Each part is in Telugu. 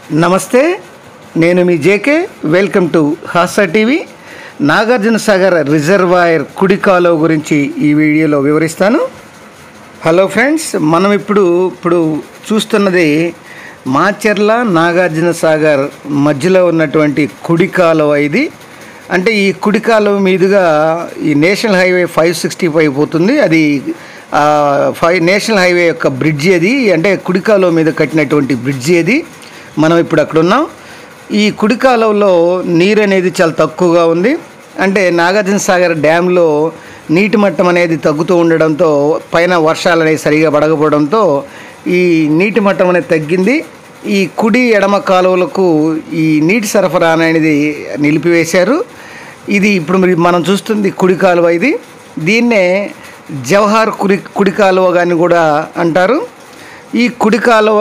నమస్తే నేను మీ JK welcome to Hasa TV Nagarjuna Sagar reservoir కుడి కాలువ గురించి ఈ వీడియోలో వివరిస్తాను హలో ఫ్రెండ్స్ మనం ఇప్పుడు ఇప్పుడు చూస్తున్నది మాచెర్ల నాగార్జున సాగర్ మధ్యలో ఉన్నటువంటి కుడి కాలువ ఇది అంటే ఈ కుడి కాలువ మీదుగా ఈ national highway five sixty five పోతుంది అది ఆ, ఫైవ్ నేషనల్ హైవే యొక్క బ్రిడ్జి అది అంటే కుడి కాలువ మీద కట్టినటువంటి బ్రిడ్జి అది మనం ఇప్పుడు అక్కడ ఉన్నాం ఈ కుడి కాలువలో నీరు అనేది చాలా తక్కువగా ఉంది అంటే నాగార్జున సాగర్ డ్యాంలో నీటి మట్టం అనేది తగ్గుతూ ఉండడంతో పైన వర్షాలు అనేవి సరిగా పడకపోవడంతో ఈ నీటి మట్టం అనేది తగ్గింది ఈ కుడి ఎడమ కాలువలకు ఈ నీటి సరఫరా అనేది నిలిపివేశారు ఇది ఇప్పుడు మరి మనం చూస్తుంది కుడి కాలువ ఇది దీన్నే జవహర్ కుడి కుడి కాలువ అని కూడా అంటారు ఈ కుడి కాలువ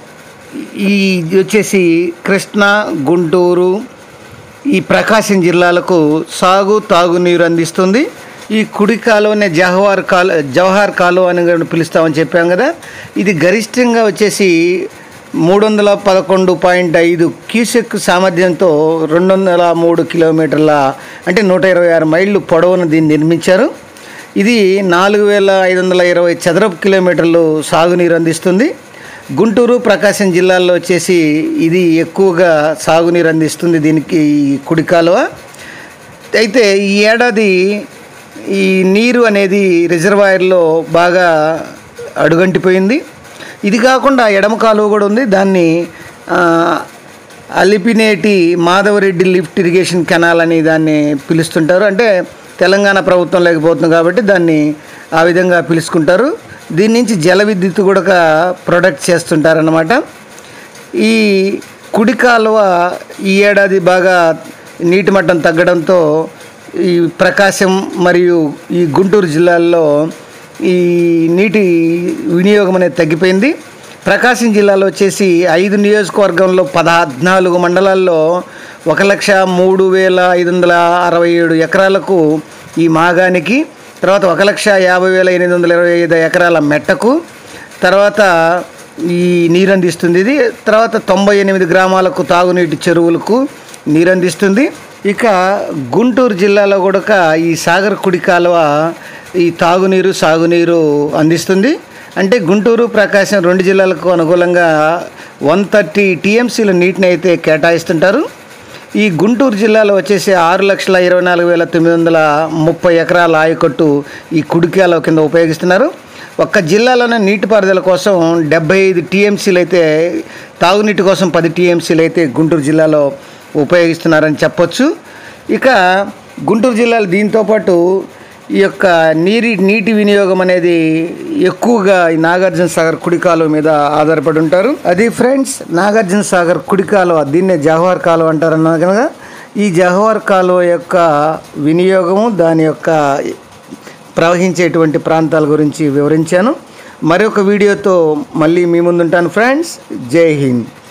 ఈ ఇది వచ్చేసి కృష్ణా గుంటూరు ఈ ప్రకాశం జిల్లాలకు సాగు తాగునీరు అందిస్తుంది ఈ కుడి కాలువనే జవహర్ కాలు జవహర్ కాలువ అని కూడా పిలుస్తామని చెప్పాం కదా ఇది గరిష్టంగా వచ్చేసి మూడు వందల పదకొండు పాయింట్ ఐదు క్యూసెక్ సామర్థ్యంతో రెండు వందల మూడు కిలోమీటర్ల అంటే నూట ఇరవై ఆరు మైళ్ళు పొడవున దీన్ని నిర్మించారు ఇది నాలుగు వేల ఐదు వందల ఇరవై చదరపు కిలోమీటర్లు సాగునీరు అందిస్తుంది గుంటూరు ప్రకాశం జిల్లాల్లో వచ్చేసి ఇది ఎక్కువగా సాగునీరు అందిస్తుంది దీనికి ఈ కుడి కాలువ అయితే ఈ ఏడాది ఈ నీరు అనేది రిజర్వాయర్లో బాగా అడుగంటిపోయింది ఇది కాకుండా ఎడమ కాలువ కూడా ఉంది దాన్ని ఆ, Alipineti Madhavareddy lift irrigation canal అని దాన్ని పిలుస్తుంటారు అంటే తెలంగాణ ప్రభుత్వం లేకపోతుంది కాబట్టి దాన్ని ఆ విధంగా పిలుచుకుంటారు దీని నుంచి జల విద్యుత్ కూడా ప్రొడక్ట్ చేస్తుంటారన్నమాట ఈ కుడి కాలువ ఈ ఏడాది బాగా నీటి మట్టం తగ్గడంతో ఈ ప్రకాశం మరియు ఈ గుంటూరు జిల్లాల్లో ఈ నీటి వినియోగం అనేది తగ్గిపోయింది ప్రకాశం జిల్లాలో వచ్చేసి ఐదు నియోజకవర్గంలో పద్నాలుగు మండలాల్లో ఒక లక్ష మూడు వేల ఐదు వందల అరవై ఏడు ఎకరాలకు ఈ మాగానికి తర్వాత ఒక లక్ష యాభై వేల ఎనిమిది వందల ఇరవై ఐదు ఎకరాల మెట్టకు తర్వాత ఈ నీరు అందిస్తుంది ఇది తర్వాత తొంభై ఎనిమిది గ్రామాలకు తాగునీటి చెరువులకు నీరు అందిస్తుంది ఇక గుంటూరు జిల్లాలో కూడా ఈ సాగర్ కుడి కాలువ ఈ తాగునీరు సాగునీరు అందిస్తుంది అంటే గుంటూరు ప్రకాశం రెండు జిల్లాలకు అనుకూలంగా వన్ థర్టీ టీఎంసీల నీటిని అయితే కేటాయిస్తుంటారు ఈ గుంటూరు జిల్లాలో వచ్చేసి ఆరు లక్షల ఇరవై నాలుగు వేల తొమ్మిది వందల ముప్పై ఎకరాల ఆయకట్టు ఈ కుడికాల కింద ఉపయోగిస్తున్నారు ఒక్క జిల్లాలోనే నీటిపారుదల కోసం డెబ్బై ఐదు టీఎంసీలు అయితే తాగునీటి కోసం పది టీఎంసీలు అయితే గుంటూరు జిల్లాలో ఉపయోగిస్తున్నారని చెప్పొచ్చు ఇక గుంటూరు జిల్లాలో దీంతోపాటు ఈ యొక్క నీటి నీటి వినియోగం అనేది ఎక్కువగా ఈ నాగార్జున సాగర్ కుడి కాలువ మీద ఆధారపడి ఉంటారు అది ఫ్రెండ్స్ నాగార్జున సాగర్ కుడి కాలువ దీన్నే జవహర్ కాలువ అంటారు అన్నారు కనుక ఈ జవహర్ కాలువ యొక్క వినియోగము దాని యొక్క ప్రవహించేటువంటి ప్రాంతాల గురించి వివరించాను మరొక వీడియోతో మళ్ళీ మీ ముందుంటాను ఫ్రెండ్స్ జై హింద్